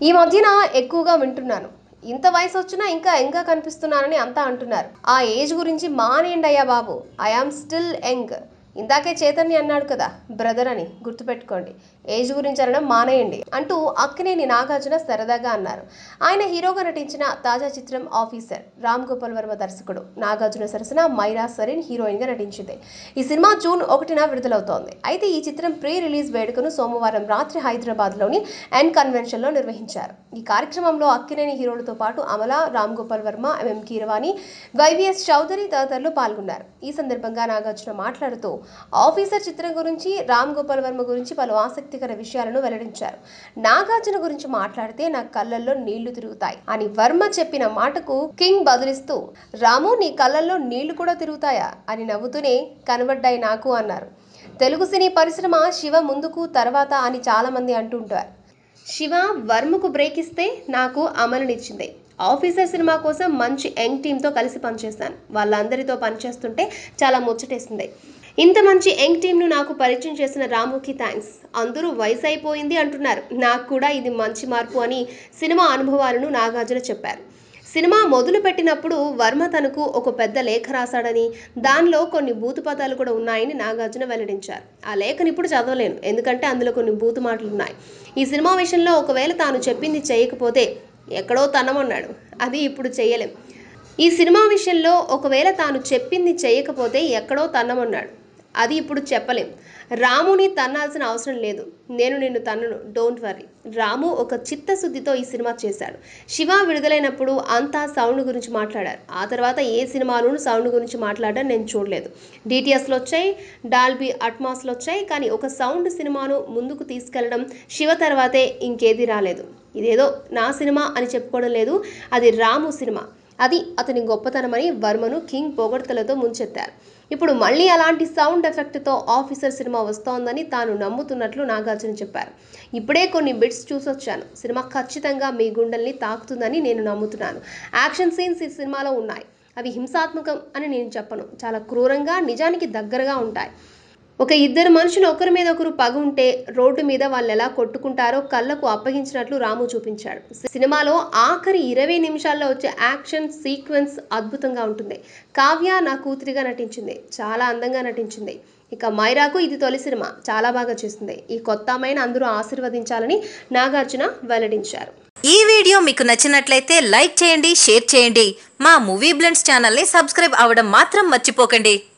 ఈ మధ్యన ఎక్కువగా వింటున్నాను ఇంత వయసు వచ్చినా ఇంకా ఇంకా కనిపిస్తున్నానని అంతా అంటున్నారు ఆ ఏజ్ గురించి మానేయండి అయ్యా బాబు ఐఆమ్ స్టిల్ యంగ్ ఇందాకే చైతన్య అన్నాడు కదా బ్రదర్ అని గుర్తుపెట్టుకోండి ఏజ్ గురించి అనడం మానేయండి అంటూ అక్కినేని నాగార్జున సరదాగా అన్నారు ఆయన హీరోగా నటించిన తాజా చిత్రం ఆఫీసర్ రామ్ గోపాల్ వర్మ దర్శకుడు నాగార్జున సరసన మైరా సరీన్ హీరోయిన్ గా నటించింది ఈ సినిమా జూన్ ఒకటిన విడుదలవుతోంది అయితే ఈ చిత్రం ప్రీ రిలీజ్ వేడుకను సోమవారం రాత్రి హైదరాబాద్ లోని ఎన్ కన్వెన్షన్ లో నిర్వహించారు ఈ కార్యక్రమంలో అక్కినేని హీరోలతో పాటు అమల రామ్ గోపాల్ వర్మ ఎంఎం కీరవాణి వైవిఎస్ చౌదరి తదితరులు పాల్గొన్నారు ఈ సందర్భంగా నాగార్జున మాట్లాడుతూ ఆఫీసర్ చిత్రం గురించి రామ్ గోపాల్ వర్మ గురించి పలు ఆసక్తికర విషయాలను వెల్లడించారు నాగార్జున గురించి మాట్లాడితే నా కళ్ళల్లో నీళ్లు తిరుగుతాయి అని వర్మ చెప్పిన మాటకు కింగ్ బదులిస్తూ రాము నీ కళ్ళల్లో నీళ్లు కూడా తిరుగుతాయా అని నవ్వుతూనే కనబడ్డాయి నాకు అన్నారు తెలుగు సినీ పరిశ్రమ శివ ముందుకు తర్వాత అని చాలా మంది అంటుంటారు శివ వర్మకు బ్రేక్ ఇస్తే నాకు అమలునిచ్చింది ఆఫీసర్ సినిమా కోసం మంచి యంగ్ టీంతో కలిసి పనిచేశాను వాళ్ళందరితో పనిచేస్తుంటే చాలా ముచ్చటేసింది ఇంత మంచి యంగ్ టీంను నాకు పరిచయం చేసిన రాముకి థ్యాంక్స్ అందరూ వయసు అయిపోయింది అంటున్నారు నాకు కూడా ఇది మంచి మార్పు అని సినిమా అనుభవాలను నాగార్జున చెప్పారు సినిమా మొదలు పెట్టినప్పుడు వర్మ తనకు ఒక పెద్ద లేఖ రాశాడని దానిలో కొన్ని బూతు పదాలు కూడా ఉన్నాయని నాగార్జున వెల్లడించారు ఆ లేఖను ఇప్పుడు చదవలేను ఎందుకంటే అందులో కొన్ని బూతు మాటలు ఉన్నాయి ఈ సినిమా విషయంలో ఒకవేళ తాను చెప్పింది చేయకపోతే ఎక్కడో తనమన్నాడు అది ఇప్పుడు చేయలేం ఈ సినిమా విషయంలో ఒకవేళ తాను చెప్పింది చేయకపోతే ఎక్కడో తన్నమన్నాడు అది ఇప్పుడు చెప్పలేం రాముని తన్నాల్సిన అవసరం లేదు నేను నిన్ను తన్నను డోంట్ వరీ రాము ఒక చిత్తశుద్ధితో ఈ సినిమా చేశాడు శివ విడుదలైనప్పుడు అంతా సౌండ్ గురించి మాట్లాడారు ఆ తర్వాత ఏ సినిమాలోనూ సౌండ్ గురించి మాట్లాడడం నేను చూడలేదు డిటిఎస్లో వచ్చాయి డాల్బీ అట్మాస్లో వచ్చాయి కానీ ఒక సౌండ్ సినిమాను ముందుకు తీసుకెళ్లడం శివ తర్వాతే ఇంకేది రాలేదు ఇదేదో నా సినిమా అని చెప్పుకోవడం లేదు అది రాము సినిమా అది అతని గొప్పతనమని వర్మను కింగ్ పొగడ్తలతో ముంచెత్తారు ఇప్పుడు మళ్ళీ అలాంటి సౌండ్ ఎఫెక్ట్తో ఆఫీసర్ సినిమా వస్తోందని తాను నమ్ముతున్నట్లు నాగార్జున చెప్పారు ఇప్పుడే కొన్ని బిట్స్ చూసొచ్చాను సినిమా ఖచ్చితంగా మీ గుండెల్ని తాకుతుందని నేను నమ్ముతున్నాను యాక్షన్ సీన్స్ ఈ సినిమాలో ఉన్నాయి అవి హింసాత్మకం అని నేను చెప్పను చాలా క్రూరంగా నిజానికి దగ్గరగా ఉంటాయి ఒక ఇద్దరు మనుషులు ఒకరి మీద ఒకరు పగ ఉంటే రోడ్డు మీద వాళ్ళు ఎలా కొట్టుకుంటారో కళ్ళకు అప్పగించినట్లు రాము చూపించాడు సినిమాలో ఆఖరి ఇరవై నిమిషాల్లో వచ్చే యాక్షన్ సీక్వెన్స్ అద్భుతంగా ఉంటుంది కావ్య నా కూతురిగా నటించింది చాలా అందంగా నటించింది ఇక మైరాకు ఇది తొలి సినిమా చాలా బాగా చేసింది ఈ కొత్త అమ్మాయిని అందరూ ఆశీర్వదించాలని నాగార్జున వెల్లడించారు ఈ వీడియో మీకు నచ్చినట్లయితే లైక్ చేయండి షేర్ చేయండి మా మూవీ బ్లెండ్స్ ఛానల్ని సబ్స్క్రైబ్ అవ్వడం మాత్రం మర్చిపోకండి